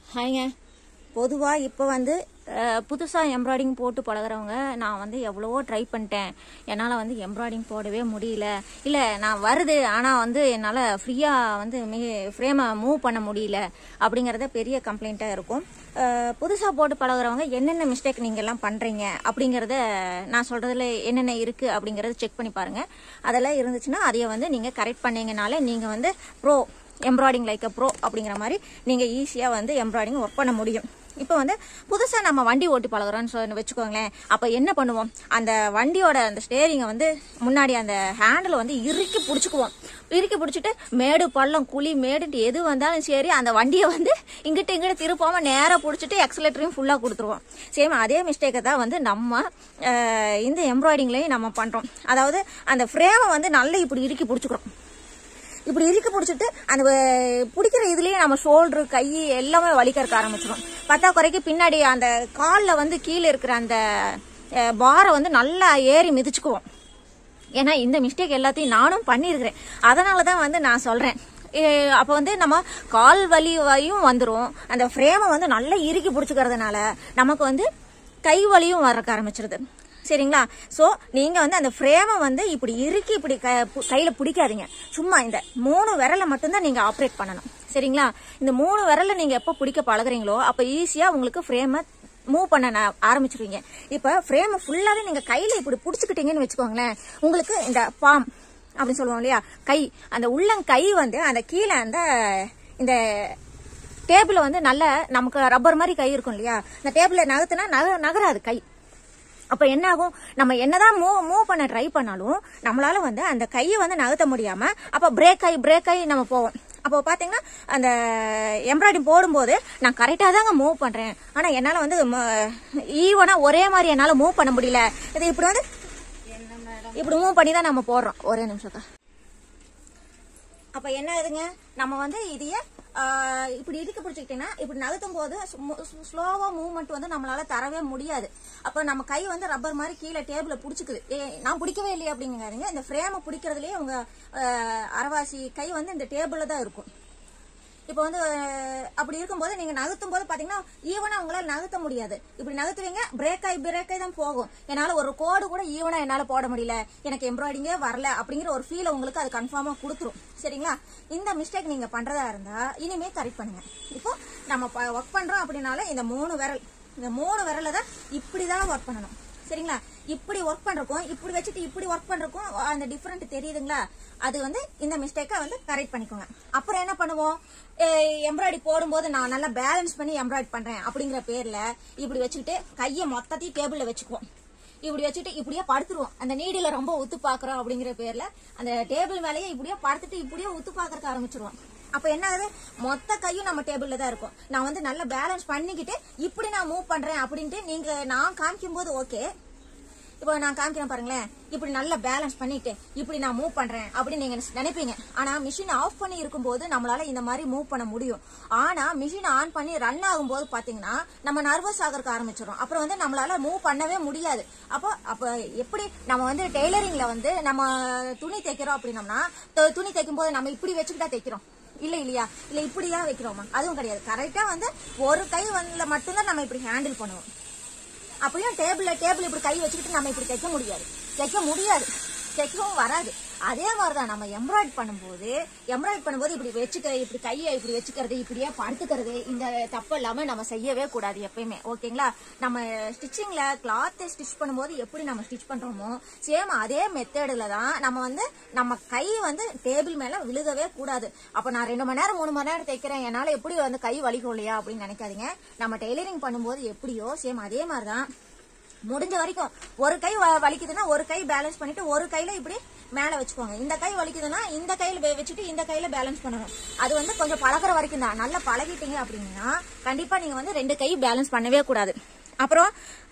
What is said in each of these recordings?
ஹாய்ங்க பொதுவாக இப்போ வந்து புதுசாக எம்ப்ராய்டிங் போட்டு பழகுறவங்க நான் வந்து எவ்வளவோ ட்ரை பண்ணிட்டேன் என்னால் வந்து எம்ப்ராய்டிங் போடவே முடியல இல்லை நான் வருது ஆனால் வந்து என்னால் ஃப்ரீயாக வந்து மிக ஃப்ரேமை மூவ் பண்ண முடியல அப்படிங்கிறத பெரிய கம்ப்ளைண்ட்டாக இருக்கும் புதுசாக போட்டு பழகுறவங்க என்னென்ன மிஸ்டேக் நீங்கள் எல்லாம் பண்ணுறீங்க அப்படிங்கிறத நான் சொல்கிறதுல என்னென்ன இருக்குது அப்படிங்கிறத செக் பண்ணி பாருங்கள் அதெல்லாம் இருந்துச்சுன்னா அதையை வந்து நீங்கள் கரெக்ட் பண்ணீங்கனாலே நீங்கள் வந்து pro embroidering like a pro அப்படிங்கிற மாதிரி நீங்கள் ஈஸியாக வந்து எம்ப்ராய்டிங் ஒர்க் பண்ண முடியும் இப்போ வந்து புதுசாக நம்ம வண்டி ஓட்டி பழகுறோம்னு சொல்லி வச்சுக்கோங்களேன் அப்போ என்ன பண்ணுவோம் அந்த வண்டியோட அந்த ஸ்டேரிங்கை வந்து முன்னாடி அந்த ஹேண்டில் வந்து இறுக்கி பிடிச்சிக்குவோம் இறுக்கி பிடிச்சிட்டு மேடு பள்ளம் குழி மேடுட்டு எது வந்தாலும் சரி அந்த வண்டியை வந்து இங்கிட்டு இங்கிட்டு திருப்பாம நேராக பிடிச்சிட்டு எக்ஸலேட்டரையும் ஃபுல்லாக கொடுத்துருவோம் சேம் அதே மிஸ்டேக்கை தான் வந்து நம்ம அஹ், இந்த எம்ப்ராய்டிங்லையும் நம்ம பண்ணுறோம் அதாவது அந்த ஃப்ரேமை வந்து நல்லா இப்படி இறுக்கி பிடிச்சிக்கிறோம் இப்படி இறுக்கி பிடிச்சிட்டு அந்த அஹ், பிடிக்கிற இதுலயே நம்ம ஷோல்டரு கை எல்லாமே வலிக்கறக்க ஆரம்பிச்சிடும் பத்தா குறைக்கு பின்னாடி அந்த காலில் வந்து கீழே இருக்கிற அந்த பாரை வந்து நல்லா ஏறி மிதிச்சுக்குவோம் ஏன்னா இந்த மிஸ்டேக் எல்லாத்தையும் நானும் பண்ணியிருக்கிறேன் அதனால தான் வந்து நான் சொல்கிறேன் அப்போ வந்து நம்ம கால் வலியும் வந்துடும் அந்த ஃப்ரேமை வந்து நல்லா இறுக்கி பிடிச்சிக்கிறதுனால நமக்கு வந்து கை வலியும் வரக்க ஆரம்பிச்சிருது சரிங்களா ஸோ நீங்கள் வந்து அந்த ஃப்ரேமை வந்து இப்படி இறுக்கி இப்படி க கையில் பிடிக்காதீங்க சும்மா இந்த மூணு விரலை மட்டும்தான் நீங்கள் ஆப்ரேட் பண்ணணும் சரிங்களா இந்த மூணு விரலை நீங்கள் எப்போ பிடிக்க பழகுறீங்களோ அப்போ ஈஸியாக உங்களுக்கு ஃப்ரேமை மூவ் பண்ண ந- ஆரம்பிச்சிருவீங்க இப்போ ஃப்ரேமை ஃபுல்லாகவே நீங்கள் கையில் இப்படி பிடிச்சிக்கிட்டீங்கன்னு வச்சுக்கோங்களேன் உங்களுக்கு இந்த பாம் அப்படின்னு சொல்லுவோம் இல்லையா கை அந்த உள்ளங்கை வந்து அந்த கீழே அந்த இந்த டேபிள் வந்து நல்ல நமக்கு ரப்பர் மாதிரி கை இருக்கும் இல்லையா இந்த டேபிள நகர்த்துனா நக நகராது கை அப்ப என்ன ஆகும் நம்ம என்னதான் மூவ் மூவ் பண்ண ட்ரை பண்ணாலும் நம்மளால வந்து அந்த கையை வந்து நகர்த்த முடியாம அப்ப பிரேக் ஆகி பிரேக் ஆகி நம்ம போவோம் அப்போ பாத்தீங்கன்னா அந்த எம்ப்ராய்டிங் போடும்போது நான் கரெக்டாக தாங்க மூவ் பண்றேன் ஆனா என்னால வந்து ஈவனா ஒரே மாதிரி என்னால மூவ் பண்ண முடியல இது இப்படி வந்து இப்படி மூவ் பண்ணி தான் நம்ம போடுறோம் ஒரே நிமிஷக்கா அப்ப என்ன ஆகுதுங்க நம்ம வந்து இதைய ஆஹ், இப்படி இறுக்கி பிடிச்சிக்கிட்டீங்கன்னா இப்படி நகர்த்தும் போது ஸ்லோவா மூவ்மெண்ட் வந்து நம்மளால தரவே முடியாது அப்ப நம்ம கை வந்து ரப்பர் மாதிரி கீழே டேபிள பிடிச்சிக்குது ஏ, நான் பிடிக்கவே இல்லையே அப்படிங்காதீங்க இந்த ஃப்ரேமை பிடிக்கிறதுலயே உங்க ஆஹ், அரைவாசி கை வந்து இந்த டேபிள்ல தான் இருக்கும் இப்போ வந்து அஹ், அப்படி இருக்கும்போது நீங்க நகர்த்தும் போது பாத்தீங்கன்னா ஈவனா உங்களால நகர்த்த முடியாது இப்படி நகர்த்துவீங்க பிரேக் ஆகி பிரேக் ஆகி தான் போகும் என்னால ஒரு கோடு கூட ஈவனா என்னால போட முடியல எனக்கு எம்ப்ராய்டிங்கே வரல அப்படிங்கிற ஒரு ஃபீல் உங்களுக்கு அது கன்ஃபார்மா கொடுத்துரும் சரிங்களா இந்த மிஸ்டேக் நீங்க பண்றதா இருந்தா இனிமே கரெக்ட் பண்ணுங்க இப்போ நம்ம ஒர்க் பண்றோம் அப்படின்னால இந்த மூணு விரல் இந்த மூணு விரல தான் இப்படிதான் ஒர்க் பண்ணணும் சரிங்களா இப்படி ஒர்க் பண்றக்கும் இப்படி வச்சுட்டு இப்படி ஒர்க் பண்றக்கும் அந்த டிஃபரெண்ட் தெரியுதுங்களா அது வந்து இந்த மிஸ்டேக்கை வந்து கரெக்ட் பண்ணிக்கோங்க அப்புறம் என்ன பண்ணுவோம் எம்ப்ராய்டி போடும்போது நான் நல்லா பேலன்ஸ் பண்ணி எம்ப்ராய்டி பண்றேன் அப்படிங்கிற பேர்ல இப்படி வச்சுக்கிட்டு கையை மொத்தத்தையும் டேபிள்ல வச்சுக்குவோம் இப்படி வச்சுட்டு இப்படியே படுத்துருவோம் அந்த நீடில ரொம்ப உத்து பாக்குறோம் அப்படிங்கிற பேர்ல அந்த டேபிள் மேலேயே இப்படியே படுத்துட்டு இப்படியே உத்து பாக்குறதுக்கு ஆரம்பிச்சிருவோம் அப்ப என்ன ஆகுது மொத்த கையும் நம்ம டேபிள்ல தான் இருக்கும் நான் வந்து நல்லா பேலன்ஸ் பண்ணிக்கிட்டு இப்படி நான் மூவ் பண்றேன் அப்படின்ட்டு நீங்க நான் காமிக்கும் போது ஓகே இப்போ நான் காமிக்கிறேன் பாருங்களேன் இப்படி நல்லா பேலன்ஸ் பண்ணிட்டு இப்படி நான் மூவ் பண்றேன் அப்படின்னு நீங்க நினைப்பீங்க ஆனா மிஷின் ஆஃப் பண்ணி இருக்கும்போது நம்மளால இந்த மாதிரி மூவ் பண்ண முடியும் ஆனா மிஷின் ஆன் பண்ணி ரன் ஆகும்போது பாத்தீங்கன்னா நம்ம நர்வஸ் ஆகிறதுக்கு ஆரம்பிச்சிடும் அப்புறம் வந்து நம்மளால மூவ் பண்ணவே முடியாது அப்போ அப்ப எப்படி நம்ம வந்து டெய்லரிங்ல வந்து நம்ம துணி தைக்கிறோம் அப்படின்னம்னா து- துணி தைக்கும் போது நம்ம இப்படி வச்சுக்கிட்டா தைக்கிறோம் இல்ல இல்லையா இல்ல இப்படிதான் வைக்கிறோமா அதுவும் கிடையாது கரெக்டா வந்து ஒரு கை வந்து மட்டும்தான் நம்ம இப்படி ஹேண்டில் பண்ணுவோம் அப்படியும் டேபிள்ல டேபிள் இப்படி கை வச்சுக்கிட்டு நம்ம இப்படி தைக்க முடியாது தைக்க முடியாது தைக்கவும் வராது அதே மாதிரிதான் நம்ம எம்ப்ராய்ட் பண்ணும்போது எம்ப்ராய்ட் பண்ணும்போது இப்படி வச்சுக்கிறது இப்படி கையை இப்படி வச்சுக்கிறது இப்படியே படுத்துக்கிறது இந்த தப்பு இல்லாம நம்ம செய்யவே கூடாது எப்பயுமே ஓகேங்களா நம்ம ஸ்டிச்சிங்ல கிளாத் ஸ்டிச் பண்ணும்போது எப்படி நம்ம ஸ்டிச் பண்றோமோ சேம் அதே மெத்தேடுல தான் நம்ம வந்து நம்ம கை வந்து டேபிள் மேல விழுகவே கூடாது அப்ப நான் ரெண்டு மணி நேரம் மூணு மணி நேரம் தைக்கிறேன் என்னால எப்படி வந்து கை வலிக்கும் இல்லையா அப்படின்னு நினைக்காதீங்க நம்ம டெய்லரிங் பண்ணும்போது எப்படியோ சேம் அதே மாதிரிதான் முடிஞ்ச வரைக்கும் ஒரு கை வ- வலிக்குதுன்னா ஒரு கை பேலன்ஸ் பண்ணிட்டு ஒரு கையில இப்படி மேல வச்சுக்கோங்க இந்த கை வலிக்குதுன்னா இந்த கையில வே- வச்சுட்டு இந்த கையில பேலன்ஸ் பண்ணணும் அது வந்து கொஞ்சம் பழகுற வரைக்கும் தான் நல்லா பழகிட்டீங்க அப்படின்னா கண்டிப்பா நீங்க வந்து ரெண்டு கை பேலன்ஸ் பண்ணவே கூடாது அப்புறம்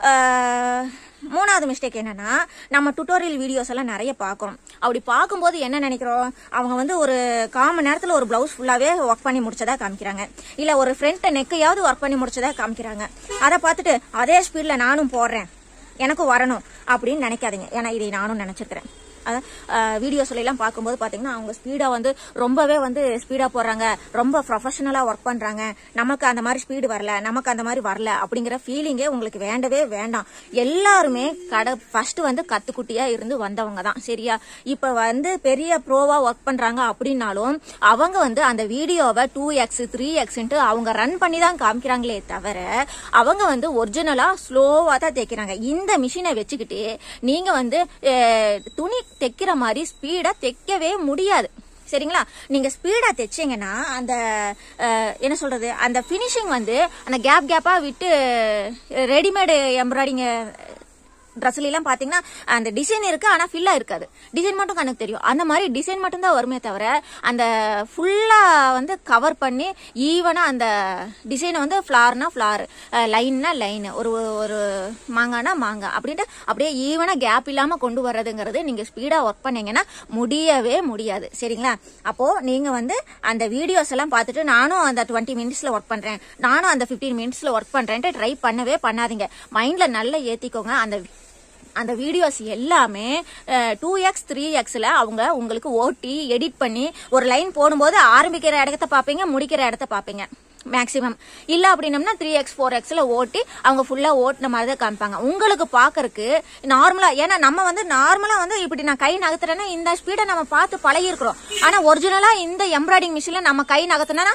ஆஹ், மூணாவது மிஸ்டேக் என்னன்னா நம்ம டுட்டோரியல் வீடியோஸ் எல்லாம் நிறைய பார்க்குறோம் அப்படி பார்க்கும்போது என்ன நினைக்கிறோம் அவங்க வந்து ஒரு காமன் நேரத்தில் ஒரு பிளவுஸ் ஃபுல்லாகவே ஒர்க் பண்ணி முடிச்சதா காமிக்கிறாங்க இல்லை ஒரு ஃப்ரண்ட் நெக்கையாவது ஒர்க் பண்ணி முடிச்சதா காமிக்கிறாங்க அதை பார்த்துட்டு அதே ஸ்பீடில் நானும் போடுறேன் எனக்கும் வரணும் அப்படின்னு நினைக்காதீங்க ஏன்னா இதை நானும் நினைச்சிருக்கிறேன் வீடியோஸ்ல எல்லாம் பார்க்கும்போது பாத்தீங்கன்னா அவங்க ஸ்பீடா வந்து ரொம்பவே வந்து ஸ்பீடா போடுறாங்க ரொம்ப ப்ரொஃபஷனலா ஒர்க் பண்றாங்க நமக்கு அந்த மாதிரி ஸ்பீடு வரல நமக்கு அந்த மாதிரி வரல அப்படிங்கிற ஃபீலிங்கே உங்களுக்கு வேண்டவே வேண்டாம் எல்லாருமே கடை ஃபர்ஸ்ட் வந்து கத்துக்குட்டியா இருந்து வந்தவங்க தான் சரியா இப்ப வந்து பெரிய ப்ரோவா ஒர்க் பண்றாங்க அப்படின்னாலும் அவங்க வந்து அந்த வீடியோவை டூ எக்ஸ் த்ரீ எக்ஸ்ன்ட்டு அவங்க ரன் பண்ணி தான் காமிக்கிறாங்களே தவிர அவங்க வந்து ஒரிஜினலா ஸ்லோவா தான் தைக்கிறாங்க இந்த மிஷினை வச்சுக்கிட்டு நீங்க வந்து அஹ், துணி தைக்கிற மாதிரி ஸ்பீடா தைக்கவே முடியாது சரிங்களா நீங்க ஸ்பீடா தைச்சீங்கன்னா அந்த அஹ், என்ன சொல்றது அந்த ஃபினிஷிங் வந்து அந்த கேப் கேப்பா விட்டு ரெடிமேடு எம்ப்ராய்டிங் ட்ரெஸ்ல எல்லாம் பாத்தீங்கன்னா அந்த டிசைன் இருக்கு ஆனா ஃபில்லா இருக்காது டிசைன் மட்டும் கண்ணுக்கு தெரியும் அந்த மாதிரி டிசைன் மட்டும் தான் வருமே தவிர அந்த ஃபுல்லா வந்து கவர் பண்ணி ஈவனா அந்த டிசைனை வந்து ஃபிளார்னா ஃபிளார் லைன்னா லைன் ஒரு ஒரு மாங்கானா மாங்காய் அப்படின்ட்டு அப்படியே ஈவனா கேப் இல்லாம கொண்டு வர்றதுங்கிறது நீங்க ஸ்பீடா ஒர்க் பண்ணீங்கன்னா முடியவே முடியாது சரிங்களா அப்போ நீங்க வந்து அந்த வீடியோஸ் எல்லாம் பார்த்துட்டு நானும் அந்த டுவெண்ட்டி மினிட்ஸ்ல ஒர்க் பண்றேன் நானும் அந்த 15 மினிட்ஸ்ல ஒர்க் பண்றேன்ட்டு ட்ரை பண்ணவே பண்ணாதீங்க மைண்ட்ல நல்லா ஏத்திக்கோங்க அந்த அந்த வீடியோஸ் எல்லாமே டூ எக்ஸ் த்ரீ எக்ஸ்ல அவங்க உங்களுக்கு ஓட்டி எடிட் பண்ணி ஒரு லைன் போடும்போது ஆரம்பிக்கிற இடத்த பார்ப்பீங்க முடிக்கிற இடத்த பார்ப்பீங்க மேக்ஸிமம் இல்ல அப்படின்னம்னா த்ரீ எக்ஸ் ஃபோர் எக்ஸ்ல ஓட்டி அவங்க ஃபுல்லா ஓட்டின மாதிரி தான் காமிப்பாங்க உங்களுக்கு பாக்குறதுக்கு நார்மலா ஏன்னா நம்ம வந்து நார்மலா வந்து இப்படி நான் கை நகர்த்துறேன்னா இந்த ஸ்பீடை நம்ம பார்த்து பழகி இருக்கிறோம் ஆனா ஒரிஜினலா இந்த எம்ப்ராய்டிங் மிஷின்ல நம்ம கை நகர்த்தினா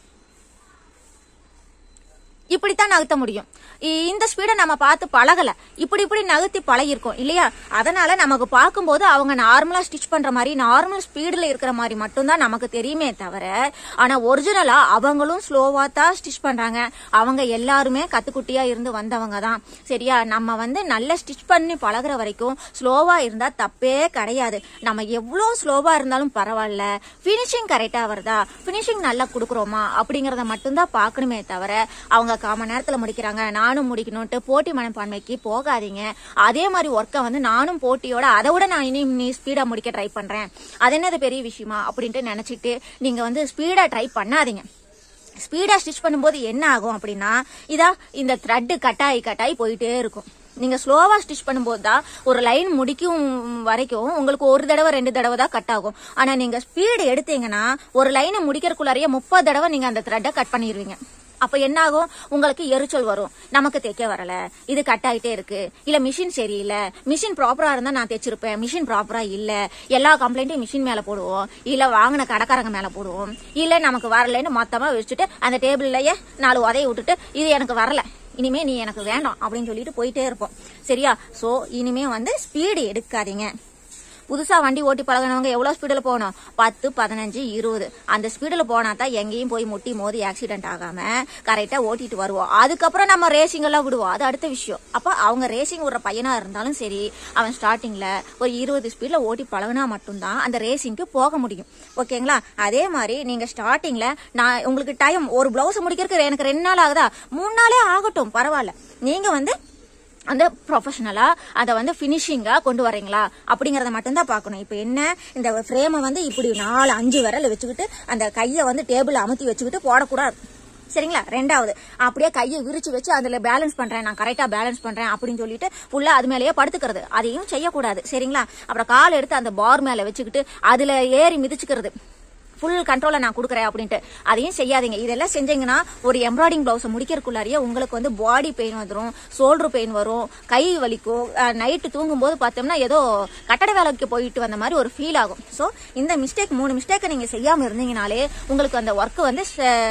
இப்படித்தான் நகர்த்த முடியும் இ- இந்த ஸ்பீடை நம்ம பார்த்து பழகல இப்படி இப்படி நகர்த்தி பழகிருக்கோம் இல்லையா அதனால நமக்கு பார்க்கும்போது அவங்க நார்மலா ஸ்டிச் பண்ற மாதிரி நார்மல் ஸ்பீடுல இருக்கிற மாதிரி மட்டும்தான் நமக்கு தெரியுமே தவிர ஆனா ஒரிஜினலா அவங்களும் ஸ்லோவா தான் ஸ்டிச் பண்றாங்க அவங்க எல்லாருமே கத்துக்குட்டியா இருந்து வந்தவங்க தான் சரியா நம்ம வந்து நல்ல ஸ்டிச் பண்ணி பழகுற வரைக்கும் ஸ்லோவா இருந்தா தப்பே கிடையாது நம்ம எவ்வளோ ஸ்லோவா இருந்தாலும் பரவாயில்ல ஃபினிஷிங் கரெக்டா வருதா ஃபினிஷிங் நல்லா கொடுக்குறோமா அப்படிங்கறத மட்டும்தான் பார்க்கணுமே தவிர அவங்க காமன் நேரத்துல முடிக்கிறாங்க நானும் முடிக்கணும்ட்டு போட்டி மனப்பான்மைக்கு போகாதீங்க அதே மாதிரி ஒர்க்கை வந்து நானும் போட்டியோட அதை விட நான் இனி நீ ஸ்பீடா முடிக்க ட்ரை பண்றேன் அது என்னது பெரிய விஷயமா அப்படின்ட்டு நினைச்சிட்டு நீங்க வந்து ஸ்பீடா ட்ரை பண்ணாதீங்க ஸ்பீடா ஸ்டிச் பண்ணும்போது என்ன ஆகும் அப்படின்னா இதா இந்த த்ரெட் கட்டாயி கட்டாயி போயிட்டே இருக்கும் நீங்க ஸ்லோவா ஸ்டிச் பண்ணும்போது தான் ஒரு லைன் முடிக்கும் வரைக்கும் உங்களுக்கு ஒரு தடவை ரெண்டு தடவை தான் கட் ஆகும் ஆனா நீங்க ஸ்பீடு எடுத்தீங்கன்னா ஒரு லைனை முடிக்கிறதுக்குள்ளாரையே முப்பது தடவை நீங்க அந்த த்ரெட்டை கட் பண்ணிடுவீங்க அப்ப என்ன ஆகும் உங்களுக்கு எரிச்சல் வரும் நமக்கு தைக்க வரல இது கட் ஆயிட்டே இருக்கு இல்ல மிஷின் சரியில்லை மிஷின் ப்ராப்பரா இருந்தா நான் தைச்சிருப்பேன் மிஷின் ப்ராப்பரா இல்ல எல்லா கம்ப்ளைண்ட்டையும் மிஷின் மேல போடுவோம் இல்ல வாங்கின கடைக்காரங்க மேல போடுவோம் இல்ல நமக்கு வரலைன்னு மொத்தமா வச்சுட்டு அந்த டேபிள்லயே நாலு உதைய விட்டுட்டு இது எனக்கு வரல இனிமே நீ எனக்கு வேண்டாம் அப்படின்னு சொல்லிட்டு போயிட்டே இருப்போம் சரியா சோ இனிமே வந்து ஸ்பீடு எடுக்காதீங்க புதுசா வண்டி ஓட்டி பழகினவங்க எவ்வளவு ஸ்பீடில் போகணும் பத்து பதினஞ்சு இருபது அந்த ஸ்பீடில் போனா தான் எங்கேயும் போய் முட்டி மோதி ஆக்சிடென்ட் ஆகாம கரெக்டா ஓட்டிட்டு வருவோம் அதுக்கப்புறம் நம்ம ரேசிங் எல்லாம் விடுவோம் அது அடுத்த விஷயம் அப்ப அவங்க ரேசிங் விடுற பையனா இருந்தாலும் சரி அவன் ஸ்டார்டிங்ல ஒரு இருபது ஸ்பீட்ல ஓட்டி பழகினா மட்டும்தான் அந்த ரேசிங்க்கு போக முடியும் ஓகேங்களா அதே மாதிரி நீங்க ஸ்டார்டிங்ல நான் உங்களுக்கு டைம் ஒரு பிளவுஸ் முடிக்கிறதுக்கு எனக்கு ரெண்டு நாள் ஆகுதா மூணு நாளே ஆகட்டும் பரவாயில்ல நீங்க வந்து அந்த ப்ரொஃபஷனலா அதை வந்து ஃபினிஷிங்கா கொண்டு வரீங்களா அப்படிங்கறத மட்டும்தான் பார்க்கணும் இப்போ என்ன இந்த ஃப்ரேமை வந்து இப்படி நாலு அஞ்சு விரல வச்சுக்கிட்டு அந்த கையை வந்து டேபிள் அமுத்தி வச்சுக்கிட்டு போடக்கூடாது சரிங்களா ரெண்டாவது அப்படியே கையை விரிச்சு வச்சு அதுல பேலன்ஸ் பண்றேன் நான் கரெக்டா பேலன்ஸ் பண்றேன் அப்படின்னு சொல்லிட்டு ஃபுல்லா அது மேலேயே படுத்துக்கிறது அதையும் செய்யக்கூடாது சரிங்களா அப்புறம் கால் எடுத்து அந்த பார் மேல வச்சுக்கிட்டு அதுல ஏறி மிதிச்சுக்கிறது ஃபுல் கண்ட்ரோலை நான் கொடுக்குறேன் அப்படின்ட்டு அதையும் செய்யாதீங்க இதெல்லாம் செஞ்சீங்கன்னா ஒரு எம்ப்ராய்டிங் பிளவுஸை முடிக்கிறதுக்குள்ளாரியே உங்களுக்கு வந்து பாடி பெயின் வந்துடும் ஷோல்டர் பெயின் வரும் கை வலிக்கும் நைட்டு தூங்கும்போது பார்த்தோம்னா ஏதோ கட்டட வேலைக்கு போயிட்டு வந்த மாதிரி ஒரு ஃபீல் ஆகும் ஸோ இந்த மிஸ்டேக் மூணு மிஸ்டேக்கை நீங்கள் செய்யாமல் இருந்தீங்கனாலே உங்களுக்கு அந்த ஒர்க் வந்து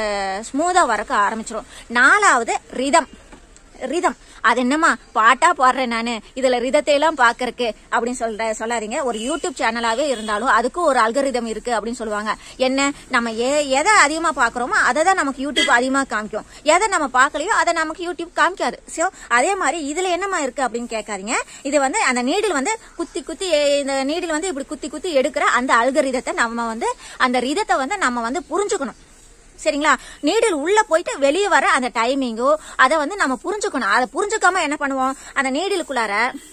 ஸ்மூதாக வரக்க ஆரம்பிச்சிடும் நாலாவது ரிதம் ரிதம் அது என்னம்மா பாட்டா பாடுறேன் நானு இதுல ரிதத்தை எல்லாம் பாக்கறக்கு அப்படின்னு சொல்ற சொல்லாதீங்க ஒரு யூடியூப் சேனலாவே இருந்தாலும் அதுக்கும் ஒரு அல்கரிதம் இருக்கு அப்படின்னு சொல்லுவாங்க என்ன நம்ம எ- எதை அதிகமா பாக்குறோமோ அதை தான் நமக்கு யூடியூப் அதிகமா காமிக்கும் எதை நம்ம பார்க்கலையோ அதை நமக்கு யூடியூப் காமிக்காது ஸோ அதே மாதிரி இதுல என்னம்மா இருக்கு அப்படின்னு கேட்காதீங்க இது வந்து அந்த நீடில் வந்து குத்தி குத்தி எ- இந்த நீடில் வந்து இப்படி குத்தி குத்தி எடுக்கிற அந்த அல்கரிதத்தை நம்ம வந்து அந்த ரிதத்தை வந்து நம்ம வந்து புரிஞ்சுக்கணும் சரிங்களா நீடில் உள்ள போயிட்டு வெளியே வர அந்த டைமிங்கோ அதை வந்து நம்ம புரிஞ்சுக்கணும் அதை புரிஞ்சுக்காம என்ன பண்ணுவோம் அந்த நீடிலுக்குள்ளார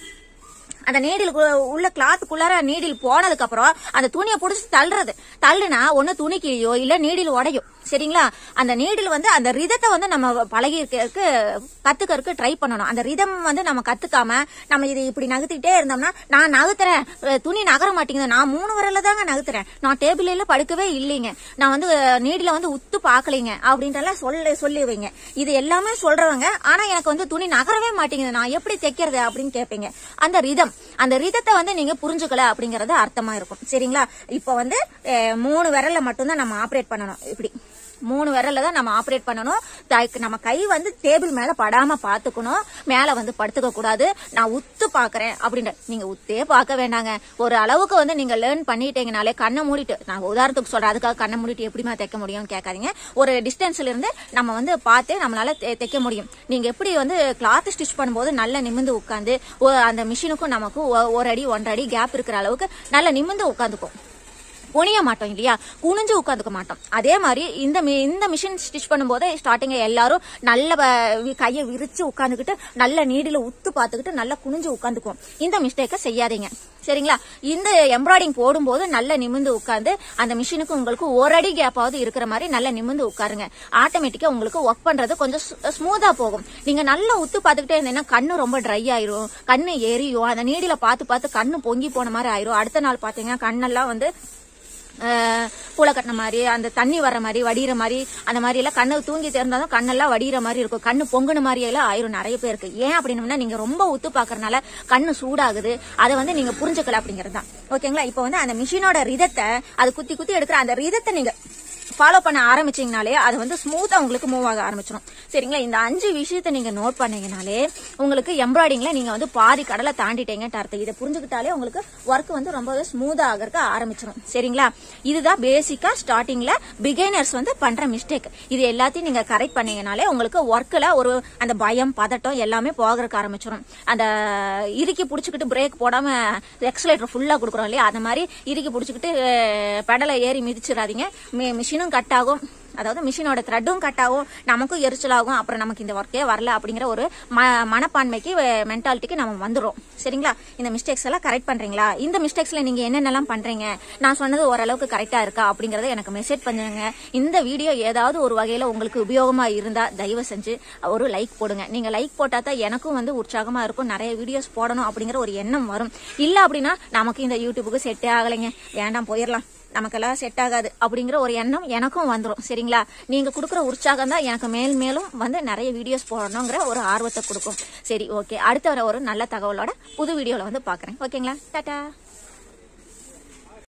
அந்த நீடில் உள்ள கிளாத்துக்குள்ளார நீடில் போனதுக்கு அப்புறம் அந்த துணியை புடிச்சு தள்ளுறது தள்ளுனா ஒண்ணு துணி கிழியோ இல்ல நீடில் உடையும் சரிங்களா அந்த நீடில் வந்து அந்த ரிதத்தை வந்து நம்ம பழகி இருக்கிறதுக்கு கத்துக்கறதுக்கு ட்ரை பண்ணணும் அந்த ரிதம் வந்து நம்ம கத்துக்காம நம்ம இது இப்படி நகர்த்திக்கிட்டே இருந்தோம்னா நான் நகர்த்துறேன் அஹ் துணி நகர மாட்டேங்குது நான் மூணு விரல்ல தாங்க நகர்த்துறேன் நான் டேபிள்ல படுக்கவே இல்லைங்க நான் வந்து நீடில வந்து உத்து பார்க்கலைங்க அப்படின்றலாம் சொல்ல சொல்லி வைங்க இது எல்லாமே சொல்றவங்க ஆனா எனக்கு வந்து துணி நகரவே மாட்டேங்குது நான் எப்படி தைக்கிறது அப்படின்னு கேட்பீங்க அந்த ரிதம் அந்த ரிதத்தை வந்து நீங்க புரிஞ்சுக்கல அப்படிங்கறது அர்த்தமா இருக்கும் சரிங்களா இப்போ வந்து அஹ், மூணு விரல்ல மட்டும்தான் நம்ம ஆப்ரேட் பண்ணணும் இப்படி மூணு விரல்ல தான் நம்ம ஆப்ரேட் பண்ணணும் த- நம்ம கை வந்து டேபிள் மேல படாம பாத்துக்கணும் மேல வந்து படுத்துக்க கூடாது நான் உத்து பாக்குறேன் அப்படின்ற நீங்க உத்தே பார்க்க வேண்டாங்க ஒரு அளவுக்கு வந்து நீங்க லேர்ன் பண்ணிட்டீங்கனாலே கண்ணை மூடிட்டு நான் உதாரணத்துக்கு சொல்றேன் அதுக்காக கண்ணை மூடிட்டு எப்படிமா தைக்க முடியும்னு கேட்காதீங்க ஒரு டிஸ்டன்ஸ்ல இருந்து நம்ம வந்து பார்த்தே நம்மளால தை- தைக்க முடியும் நீங்க எப்படி வந்து கிளாத் ஸ்டிச் பண்ணும்போது நல்லா நிமிந்து உட்காந்து அந்த மிஷினுக்கும் நமக்கும் ஒ- ஒரு அடி ஒன்றரை அடி கேப் இருக்கிற அளவுக்கு நல்லா நிமிந்து உட்காந்துக்கும் குனிய மாட்டோம் இல்லையா குனிஞ்சு உட்காந்துக்க மாட்டோம் அதே மாதிரி இந்த மி- இந்த மிஷின் ஸ்டிச் பண்ணும்போது ஸ்டார்டிங் எல்லாரும் நல்ல வ- வி- கையை விரிச்சு உட்காந்துக்கிட்டு நல்ல நீடில உத்து பார்த்துக்கிட்டு நல்லா குனிஞ்சு உட்காந்துக்குவோம் இந்த மிஸ்டேக்கை செய்யாதீங்க சரிங்களா இந்த எம்ப்ராய்டிங் போடும்போது நல்ல நிமிந்து உட்காந்து அந்த மிஷினுக்கு உங்களுக்கு ஒரு அடி கேப்பாவது இருக்கிற மாதிரி நல்ல நிமிந்து உட்காருங்க ஆட்டோமேட்டிக்கா உங்களுக்கு ஒர்க் பண்றது கொஞ்சம் ஸ்மூத்தா போகும் நீங்க நல்லா உத்து பார்த்துக்கிட்டே இருந்தீங்கன்னா கண்ணு ரொம்ப ட்ரை ஆயிரும் கண்ணு எரியும் அந்த நீடில பார்த்து பார்த்து கண்ணு பொங்கி போன மாதிரி ஆயிரும் அடுத்த நாள் பாத்தீங்கன்னா கண்ணெல்லாம் வந்து அஹ், பூளை கட்டின மாதிரி அந்த தண்ணி வர்ற மாதிரி வடிகிற மாதிரி அந்த மாதிரி எல்லாம் கண்ணு தூங்கி திறந்தாலும் கண்ணெல்லாம் வடிகிற மாதிரி இருக்கும் கண்ணு பொங்குன மாதிரி எல்லாம் ஆயிரும் நிறைய பேருக்கு ஏன் அப்படின்னா நீங்க ரொம்ப உத்து பாக்குறதுனால கண்ணு சூடாகுது அதை வந்து நீங்க புரிஞ்சுக்கல அப்படிங்கிறது தான் ஓகேங்களா இப்போ வந்து அந்த மிஷினோட ரிதத்தை அது குத்தி குத்தி எடுக்கிற அந்த ரிதத்தை நீங்க ஃபாலோ பண்ண ஆரம்பிச்சீங்கனாலே அது வந்து ஸ்மூத்தா உங்களுக்கு மூவ் ஆக ஆரம்பிச்சிடும் சரிங்களா இந்த அஞ்சு விஷயத்தை நீங்க நோட் பண்ணீங்கனாலே உங்களுக்கு எம்ப்ராய்டிங்ல நீங்க வந்து பாதி கடலை தாண்டிட்டீங்கன்ட்டு அர்த்தம் இதை புரிஞ்சுக்கிட்டாலே உங்களுக்கு ஒர்க் வந்து ரொம்பவே ஸ்மூத்தா ஆகிறதுக்கு ஆரம்பிச்சிடும் சரிங்களா இதுதான் பேசிக்கா ஸ்டார்டிங்ல பிகைனர்ஸ் வந்து பண்ற மிஸ்டேக் இது எல்லாத்தையும் நீங்க கரெக்ட் பண்ணீங்கனாலே உங்களுக்கு ஒர்க்ல ஒரு அந்த பயம் பதட்டம் எல்லாமே போகிறதுக்கு ஆரம்பிச்சிடும் அந்த இறுக்கி பிடிச்சிக்கிட்டு பிரேக் போடாம எக்ஸலேட்டர் ஃபுல்லா கொடுக்குறோம் இல்லையா அந்த மாதிரி இறுக்கி பிடிச்சிக்கிட்டு பெடலை ஏறி மிதிச்சிடாதீங்க மிஷினும் கட் ஆகும் அதாவது மிஷினோட த்ரெட்டும் கட் ஆகும் நமக்கும் எரிச்சலாகும் அப்புறம் நமக்கு இந்த ஒர்க்கே வரல அப்படிங்கிற ஒரு ம மனப்பான்மைக்கு மென்டாலிட்டிக்கு நம்ம வந்துடும் சரிங்களா இந்த மிஸ்டேக்ஸ் எல்லாம் கரெக்ட் பண்றீங்களா இந்த மிஸ்டேக்ஸ்ல நீங்க என்னென்னலாம் பண்றீங்க நான் சொன்னது ஓரளவுக்கு கரெக்டா இருக்கா அப்படிங்கறத எனக்கு மெசேஜ் பண்ணுங்க இந்த வீடியோ ஏதாவது ஒரு வகையில உங்களுக்கு உபயோகமா இருந்தா தயவு செஞ்சு ஒரு லைக் போடுங்க நீங்க லைக் போட்டா தான் எனக்கும் வந்து உற்சாகமா இருக்கும் நிறைய வீடியோஸ் போடணும் அப்படிங்கிற ஒரு எண்ணம் வரும் இல்ல அப்படின்னா நமக்கு இந்த யூடியூபுக்கு செட்டே ஆகலைங்க வேண்டாம் போயிடலாம் நமக்கெல்லாம் செட் ஆகாது அப்படிங்கிற ஒரு எண்ணம் எனக்கும் வந்துடும் சரிங்களா நீங்க கொடுக்குற உற்சாகம் தான் எனக்கு மேல் மேலும் வந்து நிறைய வீடியோஸ் போடணுங்கிற ஒரு ஆர்வத்தை கொடுக்கும் சரி ஓகே அடுத்த வர ஒரு நல்ல தகவலோட புது வீடியோல வந்து பாக்குறேன் ஓகேங்களா டாடா